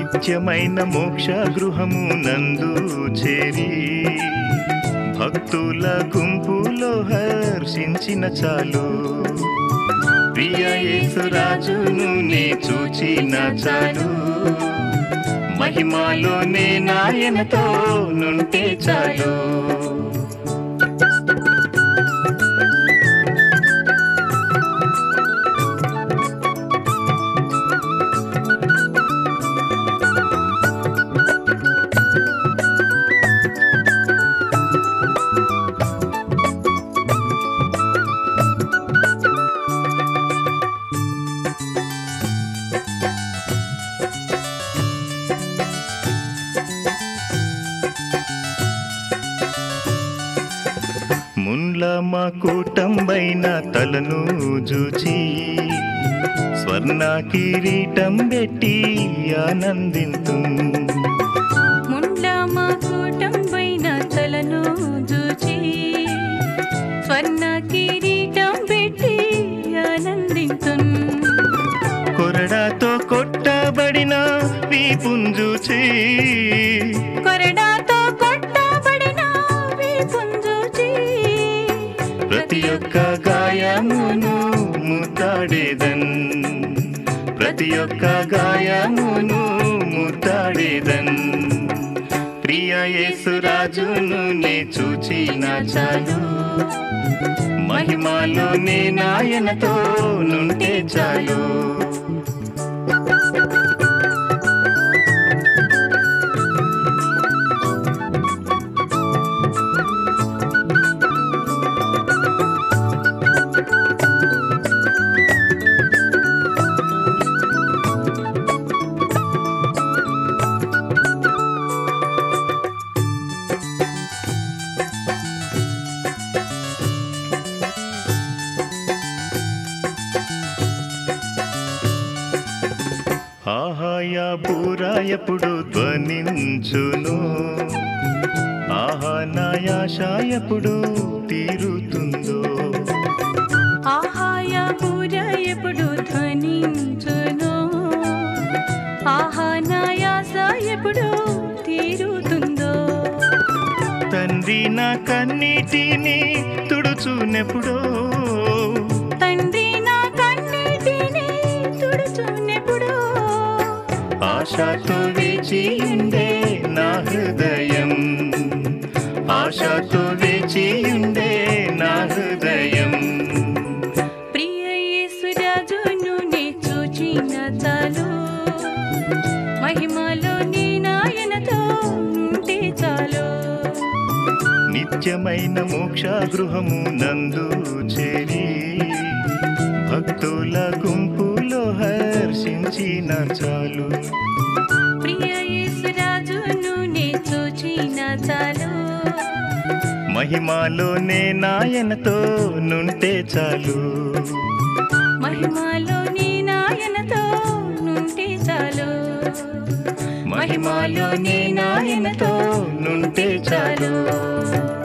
నిత్యమైన మోక్ష గృహము నందు చేరి భక్తుల గుంపులో హర్షించిన చాలు ప్రియ యేసురాజును నే చూచిన చాలు మహిమాలోనే నాయనతో నుంటే చాలు ముండ్ల మా కూటంబైన తలను జూచి స్వర్ణ కిరీటం పెట్టి ఆనందింతు ముండ్ల మా కూటంబైన తలను జూచి స్వర్ణ కిరీటం పెట్టి ఆనందింతున్ కొరడాతో కొట్టబడిన వీపుంజూచి కొరడాతో కొట్టబడిన వీపుంజూచి ప్రతి ఒక్క గాయమును ముద్దాడేదన్ ప్రతి ఒక్క గాయమును ముద్దాడేదన్ ప్రియ యేసురాజును నే చూచిన చాలు మహిమాలోనే నాయనతో నుంటే చాలు ఆహాయ బూరా ఎప్పుడు ధ్వనించును ఆహా నాయాశ ఎప్పుడు తీరుతుందో ఆహాయ పూర ఎప్పుడు ధ్వనించును ఆహా నాయాస ఎప్పుడు తీరుతుందో తండ్రి నా కన్నీటిని తుడుచునెప్పుడో తండ్రి నా కన్నీటిని తుడుచునెప్పుడు ఆశతో వేచి ఉండే నా హృదయం ఆశతో వేచి ఉండే నా హృదయం ప్రియ యేసురాజును నే చూచిన చాలు మహిమలో నీ నాయనతో ఉంటే చాలు నిత్యమైన మోక్ష గృహము నందు చేరి భక్తుల గుంపులో హర్షించిన చాలు ప్రియ యేసురాజును నే చూచిన చాలు మహిమాలోనే నాయనతో నుంటే చాలు మహిమలో నీ నాయనతో నుంటే చాలు మహిమాలోనే నాయనతో నుంటే చాలు